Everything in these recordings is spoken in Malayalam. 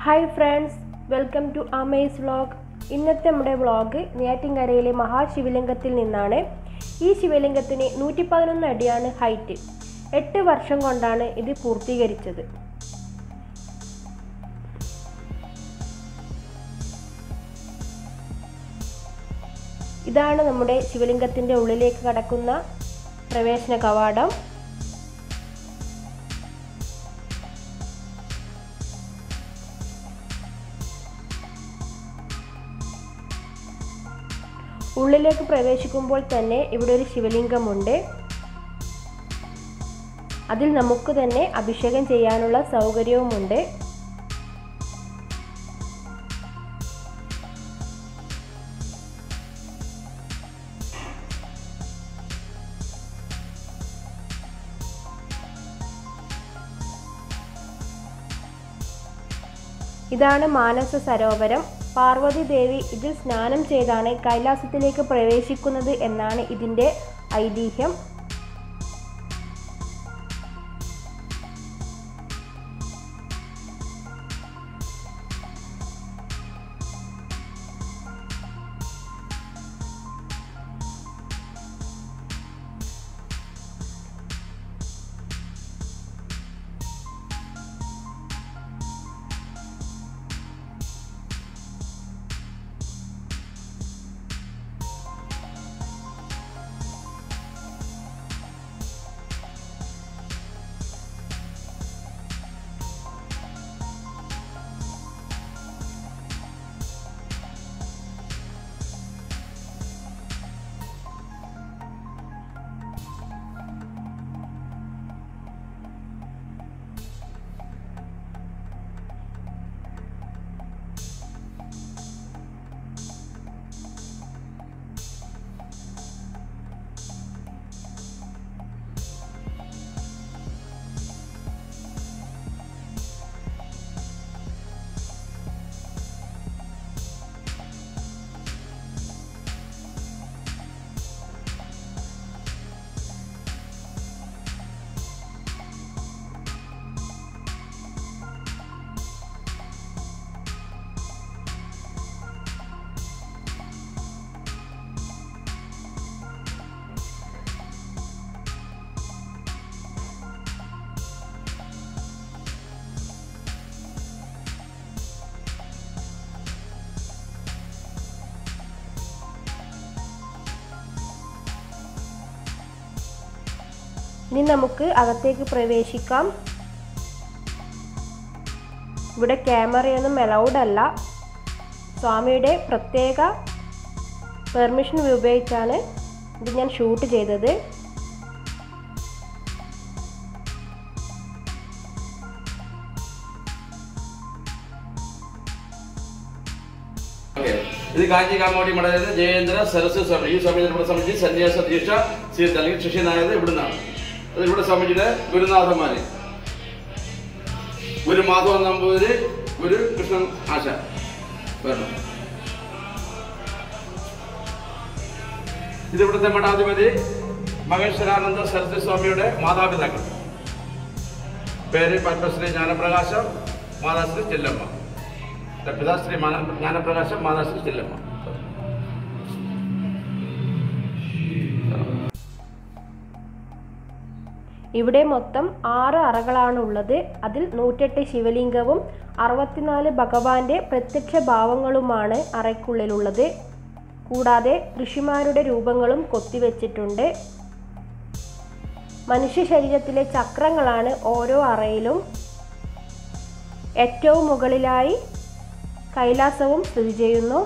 Hi friends welcome to amaze vlog ഇന്നത്തെ നമ്മുടെ വ്ളോഗ് നെയ്യാറ്റിൻകരയിലെ മഹാശിവലിംഗത്തിൽ നിന്നാണ് ഈ ശിവലിംഗത്തിന് നൂറ്റി പതിനൊന്ന് അടിയാണ് ഹൈറ്റ് എട്ട് വർഷം കൊണ്ടാണ് ഇത് പൂർത്തീകരിച്ചത് ഇതാണ് നമ്മുടെ ശിവലിംഗത്തിൻ്റെ ഉള്ളിലേക്ക് കടക്കുന്ന പ്രവേശന കവാടം ഉള്ളിലേക്ക് പ്രവേശിക്കുമ്പോൾ തന്നെ ഇവിടെ ഒരു ശിവലിംഗമുണ്ട് അതിൽ നമുക്ക് തന്നെ അഭിഷേകം ചെയ്യാനുള്ള സൗകര്യവുമുണ്ട് ഇതാണ് മാനസ സരോവരം പാർവതി ദേവി ഇതിൽ സ്നാനം ചെയ്താണ് കൈലാസത്തിലേക്ക് പ്രവേശിക്കുന്നത് എന്നാണ് ഇതിൻ്റെ ഐതിഹ്യം ഇനി നമുക്ക് അകത്തേക്ക് പ്രവേശിക്കാം ഇവിടെ ക്യാമറയൊന്നും അലൗഡ് അല്ല സ്വാമിയുടെ പ്രത്യേക പെർമിഷൻ ഉപയോഗിച്ചാണ് ഇത് ഞാൻ ഷൂട്ട് ചെയ്തത് ഓക്കേ. ഇത് കാഞ്ചി കാമോടി മഠത്തിലെ ജയേന്ദ്ര സരസ്വതി സ്വാമി ഈ സ്വാമി ഇവിടെ സമിതി സന്യാസ ദീക്ഷ സ്വീകരി അല്ലെങ്കിൽ ശിഷ്യനായത് ഇവിടുന്നാണ് അത് ഇവിടെ സ്വാമിജിയുടെ ഗുരുനാഥന്മാര് ഗുരു മാധവൻ നമ്പൂതിരി ഗുരു കൃഷ്ണൻ ആശ വരണം ഇത് ഇവിടുത്തെ മഠാധിപതി മഹേശ്വരാനന്ദ സരസ്വതി സ്വാമിയുടെ മാതാപിതാക്കൾ പേര് പത്മശ്രീ ജ്ഞാനപ്രകാശം മാതാശ്രീ ചെല്ലമ്മ പിതാശ്രീ മാന- ജ്ഞാനപ്രകാശം മാതാശ്രീ ചെല്ലമ്മ ഇവിടെ മൊത്തം ആറ് അറകളാണ് ഉള്ളത് അതിൽ നൂറ്റെട്ട് ശിവലിംഗവും അറുപത്തിനാല് ഭഗവാന്റെ പ്രത്യക്ഷ ഭാവങ്ങളുമാണ് അറയ്ക്കുള്ളിലുള്ളത് കൂടാതെ ഋഷിമാരുടെ രൂപങ്ങളും കൊത്തിവെച്ചിട്ടുണ്ട് മനുഷ്യ ശരീരത്തിലെ ചക്രങ്ങളാണ് ഓരോ അറയിലും ഏറ്റവും മുകളിലായി കൈലാസവും സ്ഥിതി ചെയ്യുന്നു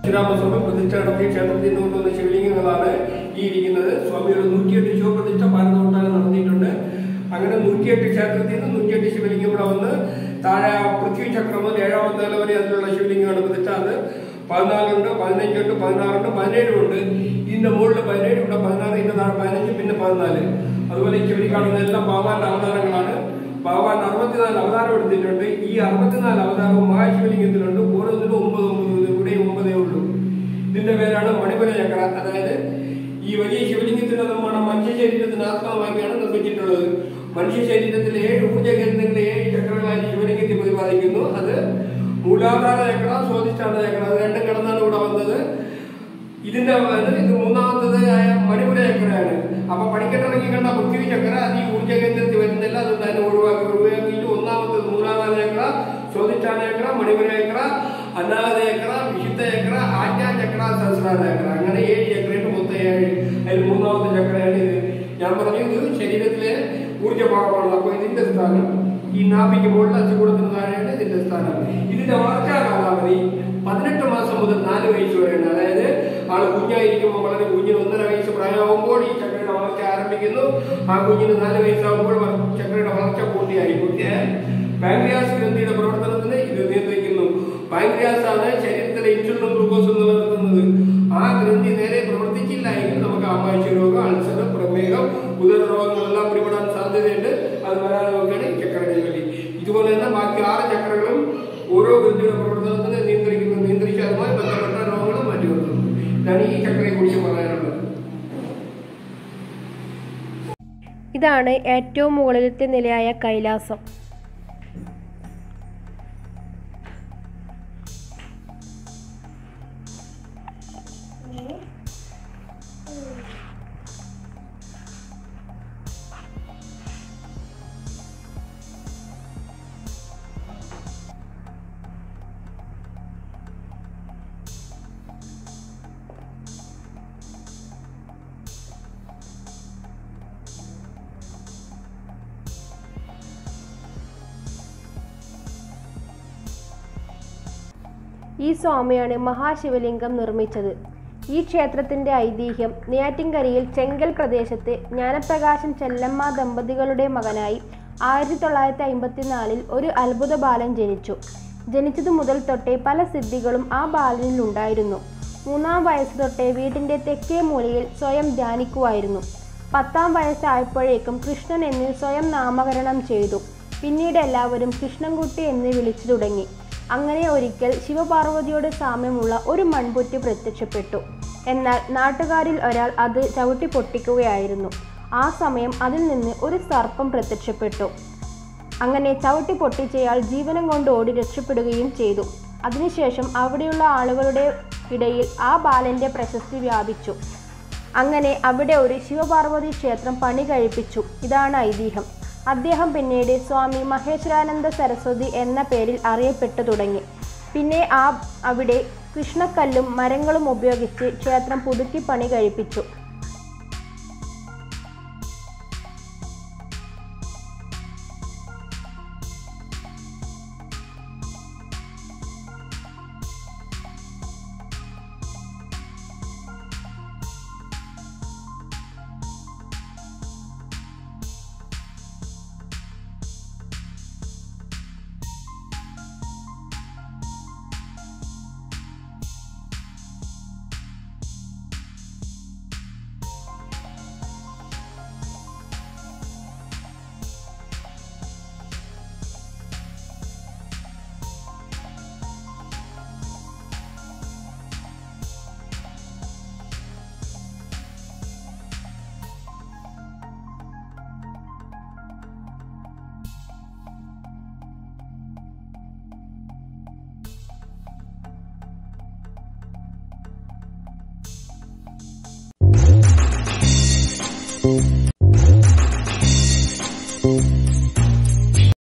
ശ്രീരാമസ്വാമി പ്രതിഷ്ഠ നടത്തിയ ക്ഷേത്രത്തിൽ നിന്ന് കൊണ്ടുവന്ന ശിവലിംഗങ്ങളാണ് ഈ ഇരിക്കുന്നത് സ്വാമിയുടെ നൂറ്റിയെട്ട് ശിവപ്രതിഷ്ഠ ഭാരതമൊട്ടാകെ നടത്തിയിട്ടുണ്ട് അങ്ങനെ നൂറ്റിയെട്ട് ക്ഷേത്രത്തിൽ നിന്ന് നൂറ്റിയെട്ട് ശിവലിംഗം ഇവിടെ വന്ന് താഴെ പൃഥ്വി ചക്രം മുതൽ ഏഴാമത്തെ നില വരെ അതിലുള്ള ശിവലിംഗമാണ് പ്രതിഷ്ഠ അത് പതിനാലുണ്ട് പതിനഞ്ചുണ്ട് പതിനാറുണ്ട് പതിനേഴുണ്ട് ഇതിന്റെ മുകളിൽ പതിനേഴ് ഇവിടെ പതിനാറ് ഇതിന്റെ താഴെ പതിനഞ്ച് പിന്നെ പതിനാല് അതുപോലെ ഈ ശിവലി കാണുന്ന എല്ലാം ഭഗവാന്റെ അവതാരങ്ങളാണ് ഭഗവാൻ അറുപത്തിനാല് അവതാരം എടുത്തിട്ടുണ്ട് ഈ അറുപത്തിനാല് അവതാരവും മഹാശിവലിംഗത്തിലുണ്ട് ഓരോന്നിനും ഒമ്പത് ഒമ്പത് ഇവിടെ ഒമ്പതേ ഉള്ളൂ ഇതിന്റെ പേരാണ് മണിപുര ചക്ര അതായത് ഈ വലിയ ശിവലിംഗത്തിന്റെ നിർമ്മാണം മനുഷ്യ ശരീരത്തിന് ആത്മാവാക്കിയാണ് നിർമ്മിച്ചിട്ടുള്ളത് മനുഷ്യ ശരീരത്തിലെ ഏഴ് ഊർജ്ജ കേന്ദ്രങ്ങളെ ഏഴ് ചക്രങ്ങളായി ശിവലിംഗത്തിൽ പ്രതിപാദിക്കുന്നു അത് മൂലാധാര ചക്ര സ്വാധിഷ്ഠാന ചക്ര അത് രണ്ടും കടന്നാണ് ഇവിടെ വന്നത് ഇതിന്റെ അത് ഇത് മൂന്നാമത്തത് ആയ മണിപുര ചക്രയാണ് അപ്പൊ പണിക്കെട്ടിറങ്ങി കണ്ട പൃഥ്വി ചക്ര അത് ഈ ഊർജ്ജ കേന്ദ്രത്തിൽ വരുന്നില്ല അത് തന്നെ ഒഴിവാക്കി ഒഴിവാക്കിയിട്ട് ഒന്നാമത്തത് മൂലാധാര ചക്ര സ്വാധിഷ്ഠാന ചക്ര മണിപുര ചക്ര അനാഥ ചക്ര വിശുദ്ധ ചക്ര ആജ്ഞാ ചക്ര സഹസ്രാര ചക്ര അങ്ങനെ ഏഴ് ചക്രയുടെ മൊത്തം ഏഴ് അതിൽ മൂന്നാമത്തെ ചക്രയാണ് ഇത് ഞാൻ പറഞ്ഞു ഇത് ശരീരത്തിലെ ഊർജ്ജ ഭാഗമാണ് അപ്പൊ ഇതിന്റെ സ്ഥാനം ഈ നാഭിക്ക് മുകളിൽ അച്ചുകൂടത്തിന് താഴെയാണ് ഇതിന്റെ സ്ഥാനം ഇതിന്റെ വളർച്ചാ കാലാവധി പതിനെട്ട് മാസം മുതൽ നാല് വയസ്സ് വരെയാണ് അതായത് ആൾ കുഞ്ഞായിരിക്കുമ്പോൾ വളരെ കുഞ്ഞിന് ഒന്നര വയസ്സ് പ്രായമാകുമ്പോൾ ഈ ചക്രയുടെ വളർച്ച ആരംഭിക്കുന്നു ആ കുഞ്ഞിന് നാല് വയസ്സാകുമ്പോൾ വ- ചക്രയുടെ വളർച്ച പൂർത്തിയായി പൂർത്തിയായാൽ പാങ്ക്രിയാസ് ഗ്രന്ഥിയുടെ പ്രവർത്തനത്തിന് ഇത് നിയന്ത്രിക്കുന്നു പാങ്ക്രിയാസ് ആണ് ശരീരത്തിലെ ഇൻസുലിനും ഗ്ലൂക്കോസും നിലനിർത്തുന്നത് ആ ഗ്രന്ഥി നേരെ പ്രവർത്തിച്ചില്ല എങ്കിൽ നമുക്ക് ആമാശയ രോഗം അൾസർ പ്രമേഹം ഉദര രോഗങ്ങളെല്ലാം പിടിപെടാൻ സാധ്യതയുണ്ട് അത് വരാതെ നോക്കുകയാണ് ഈ ചക്രയുടെ ജോലി ഇതുപോലെ തന്നെ ബാക്കി ആറ് ചക്രങ്ങളും ഓരോ ഗ്രന്ഥിയുടെ പ്രവർത്തനത്തിന് നിയന്ത്രിക്കുന്നു നിയന്ത്രിച്ച് അതുമായി ബന്ധപ്പെട്ട രോഗങ്ങൾ മാറ്റി നിർത്തുന്നു ഇതാണ് ഈ ചക്രയെ കുറിച്ച് പറയാനുള്ളത് ഇതാണ് ഏറ്റവും മുകളിലത്തെ നിലയായ കൈലാസം ഈ സ്വാമിയാണ് മഹാശിവലിംഗം നിർമ്മിച്ചത് ഈ ക്ഷേത്രത്തിന്റെ ഐതിഹ്യം നെയ്യാറ്റിൻകരയിൽ ചെങ്കൽ പ്രദേശത്ത് ജ്ഞാനപ്രകാശൻ ചെല്ലമ്മ ദമ്പതികളുടെ മകനായി ആയിരത്തി തൊള്ളായിരത്തി അമ്പത്തിനാലിൽ ഒരു അത്ഭുത ബാലൻ ജനിച്ചു ജനിച്ചതു മുതൽ തൊട്ടേ പല സിദ്ധികളും ആ ബാലനിൽ ഉണ്ടായിരുന്നു മൂന്നാം വയസ്സ് തൊട്ടേ വീട്ടിന്റെ തെക്കേ മൂലയിൽ സ്വയം ധ്യാനിക്കുമായിരുന്നു പത്താം വയസ്സായപ്പോഴേക്കും കൃഷ്ണൻ എന്ന് സ്വയം നാമകരണം ചെയ്തു പിന്നീട് എല്ലാവരും കൃഷ്ണൻകുട്ടി എന്ന് വിളിച്ചു തുടങ്ങി അങ്ങനെ ഒരിക്കൽ ശിവപാർവതിയോട് സാമ്യമുള്ള ഒരു മൺപുറ്റ് പ്രത്യക്ഷപ്പെട്ടു എന്നാൽ നാട്ടുകാരിൽ ഒരാൾ അത് ചവിട്ടി പൊട്ടിക്കുകയായിരുന്നു ആ സമയം അതിൽ നിന്ന് ഒരു സർപ്പം പ്രത്യക്ഷപ്പെട്ടു അങ്ങനെ ചവിട്ടി പൊട്ടിച്ചയാൾ ജീവനം കൊണ്ട് ഓടി രക്ഷപ്പെടുകയും ചെയ്തു അതിനുശേഷം അവിടെയുള്ള ആളുകളുടെ ഇടയിൽ ആ ബാലന്റെ പ്രശസ്തി വ്യാപിച്ചു അങ്ങനെ അവിടെ ഒരു ശിവപാർവതി ക്ഷേത്രം പണി കഴിപ്പിച്ചു ഇതാണ് ഐതിഹ്യം അദ്ദേഹം പിന്നീട് സ്വാമി മഹേശ്വരാനന്ദ സരസ്വതി എന്ന പേരിൽ അറിയപ്പെട്ടു തുടങ്ങി പിന്നെ ആ അവിടെ കൃഷ്ണക്കല്ലും മരങ്ങളും ഉപയോഗിച്ച് ക്ഷേത്രം പുതുക്കി പണി കഴിപ്പിച്ചു thank you